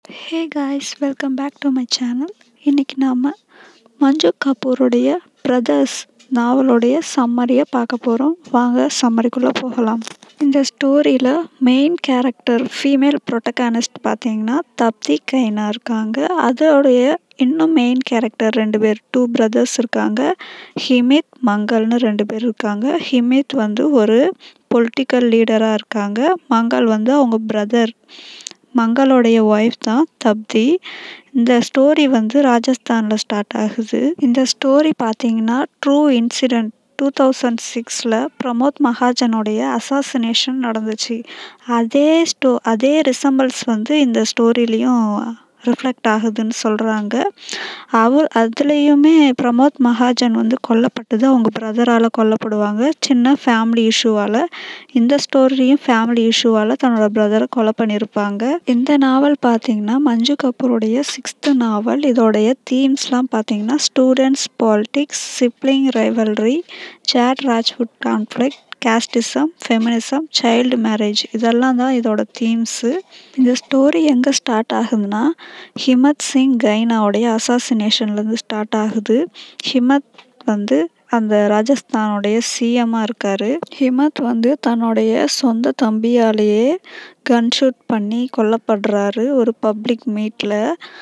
hey guys welcome back to my channel இன்றைக்கி நாம் மஞ்சு கபூருடைய brothers நாவலுடைய சம்மரியை பார்க்க போகிறோம் வாங்க சம்மரிக்குள்ளே போகலாம் இந்த ஸ்டோரியில் மெயின் கேரக்டர் ஃபீமேல் ப்ரொட்டகானிஸ்ட் பார்த்தீங்கன்னா தப்தி கைனா இருக்காங்க அதோடைய இன்னும் மெயின் கேரக்டர் ரெண்டு பேர் டூ பிரதர்ஸ் இருக்காங்க ஹிமித் மங்கள்னு ரெண்டு பேர் இருக்காங்க ஹிமித் வந்து ஒரு பொலிட்டிக்கல் லீடராக இருக்காங்க மங்கள் வந்து அவங்க பிரதர் மங்களோடைய ஒய்ஃப் தான் தப்தி இந்த ஸ்டோரி வந்து ராஜஸ்தானில் ஸ்டார்ட் ஆகுது இந்த ஸ்டோரி பார்த்தீங்கன்னா ட்ரூ இன்சிடெண்ட் டூ தௌசண்ட் சிக்ஸில் பிரமோத் மகாஜனுடைய அசாசினேஷன் நடந்துச்சு அதே ஸ்டோ அதே ரிசம்பிள்ஸ் வந்து இந்த ஸ்டோரிலையும் ரிஃப்ளெக்ட் ஆகுதுன்னு சொல்கிறாங்க அவர் அதுலேயுமே பிரமோத் மகாஜன் வந்து கொல்லப்பட்டது அவங்க பிரதரால் கொல்லப்படுவாங்க சின்ன ஃபேமிலி இஷ்யூவால் இந்த ஸ்டோரியும் ஃபேமிலி இஷ்யூவால் தன்னோட பிரதரை கொலை பண்ணியிருப்பாங்க இந்த நாவல் பார்த்தீங்கன்னா மஞ்சு கபூருடைய சிக்ஸ்த்து நாவல் இதோடைய தீம்ஸ்லாம் பார்த்தீங்கன்னா ஸ்டூடெண்ட்ஸ் பாலிட்டிக்ஸ் சிப்ளிங் ரைவல்ரி சேட் Rajput conflict casteism feminism child marriage இதெல்லாம் தான் இதோட தீம்ஸு இந்த ஸ்டோரி எங்கே ஸ்டார்ட் ஆகுதுன்னா ஹிமத் சிங் கைனாவுடைய அசாசினேஷன்லேருந்து ஸ்டார்ட் ஆகுது ஹிமத் வந்து அந்த ராஜஸ்தானுடைய சிஎம்மாக இருக்கார் ஹிமத் வந்து தன்னுடைய சொந்த தம்பியாலேயே கன் ஷூட் பண்ணி கொல்லப்படுறாரு ஒரு பப்ளிக் மீட்டில்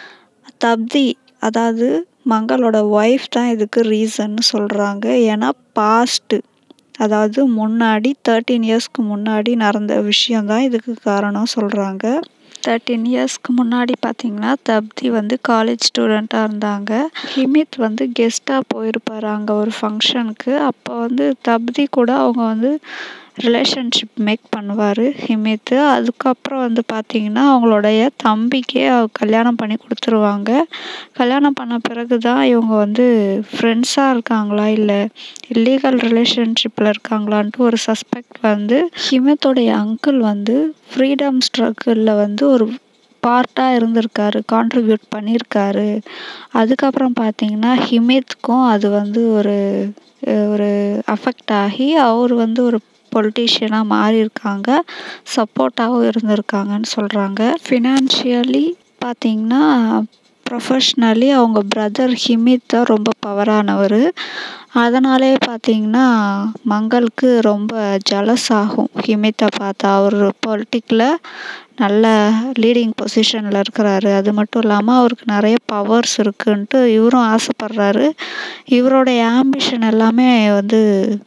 தப்தி அதாவது மங்களோட ஒய்ஃப் தான் இதுக்கு ரீசன்னு சொல்கிறாங்க ஏன்னா பாஸ்ட்டு அதாவது முன்னாடி தேர்ட்டீன் இயர்ஸ்க்கு முன்னாடி நடந்த விஷயந்தான் இதுக்கு காரணம் சொல்கிறாங்க தேர்ட்டீன் இயர்ஸ்க்கு முன்னாடி பார்த்திங்கன்னா தப்தி வந்து காலேஜ் ஸ்டூடெண்ட்டாக இருந்தாங்க ஹிமித் வந்து கெஸ்ட்டாக போயிருப்பார் அங்கே ஒரு ஃபங்க்ஷனுக்கு அப்போ வந்து தப்தி கூட அவங்க வந்து ரிலேஷன்ஷிப் மேக் பண்ணுவார் ஹிமித்து அதுக்கப்புறம் வந்து பார்த்திங்கன்னா அவங்களுடைய தம்பிக்கே கல்யாணம் பண்ணி கொடுத்துருவாங்க கல்யாணம் பண்ண பிறகு தான் இவங்க வந்து ஃப்ரெண்ட்ஸாக இருக்காங்களா இல்லை இல்லீகல் ரிலேஷன்ஷிப்பில் இருக்காங்களான்ட்டு ஒரு சஸ்பெக்ட் வந்து ஹிமத்தோடைய அங்கிள் வந்து ஃப்ரீடம் ஸ்ட்ரகிளில் வந்து ஒரு பார்ட்டாக இருந்திருக்காரு கான்ட்ரிபியூட் பண்ணியிருக்காரு அதுக்கப்புறம் பார்த்தீங்கன்னா ஹிமித்க்கும் அது வந்து ஒரு ஒரு அஃபெக்ட் ஆகி அவர் வந்து ஒரு பொலிட்டீஷியனாக மாறியிருக்காங்க சப்போர்ட்டாகவும் இருந்திருக்காங்கன்னு சொல்கிறாங்க ஃபினான்ஷியலி பார்த்திங்கன்னா ப்ரொஃபஷ்னலி அவங்க பிரதர் ஹிமித் தான் ரொம்ப பவரானவர் அதனாலே பார்த்திங்கன்னா மங்களுக்கு ரொம்ப ஜலஸ் ஆகும் ஹிமித்தை பார்த்தா அவர் பொலிட்டிக்கில் நல்ல லீடிங் பொசிஷனில் இருக்கிறாரு அது மட்டும் இல்லாமல் அவருக்கு நிறைய பவர்ஸ் இருக்குன்ட்டு இவரும் ஆசைப்படுறாரு இவருடைய ஆம்பிஷன் எல்லாமே வந்து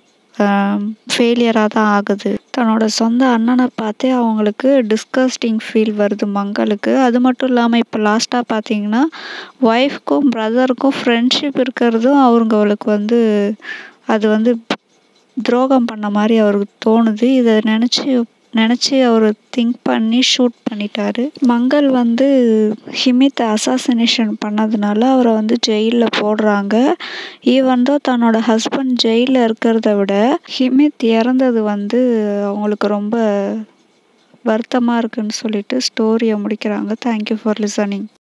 ஃபெயிலியராக தான் ஆகுது தன்னோட சொந்த அண்ணனை பார்த்தே அவங்களுக்கு டிஸ்கஸ்டிங் ஃபீல் வருது மங்களுக்கு அது மட்டும் இல்லாமல் இப்போ லாஸ்ட்டாக பார்த்தீங்கன்னா ஒய்ஃப்க்கும் ப்ரதருக்கும் ஃப்ரெண்ட்ஷிப் இருக்கிறதும் அவங்களுக்கு வந்து அது வந்து துரோகம் பண்ண மாதிரி அவருக்கு தோணுது இதை நினச்சி நினச்சி அவர் திங்க் பண்ணி ஷூட் பண்ணிட்டாரு மங்கள் வந்து ஹிமித்தை அசாசினேஷன் பண்ணதுனால அவரை வந்து ஜெயிலில் போடுறாங்க ஈவன் தோ தன்னோட ஹஸ்பண்ட் ஜெயிலில் இருக்கிறத விட ஹிமித் இறந்தது வந்து அவங்களுக்கு ரொம்ப வருத்தமாக இருக்குன்னு சொல்லிட்டு ஸ்டோரியை முடிக்கிறாங்க தேங்க்யூ ஃபார் லிசனிங்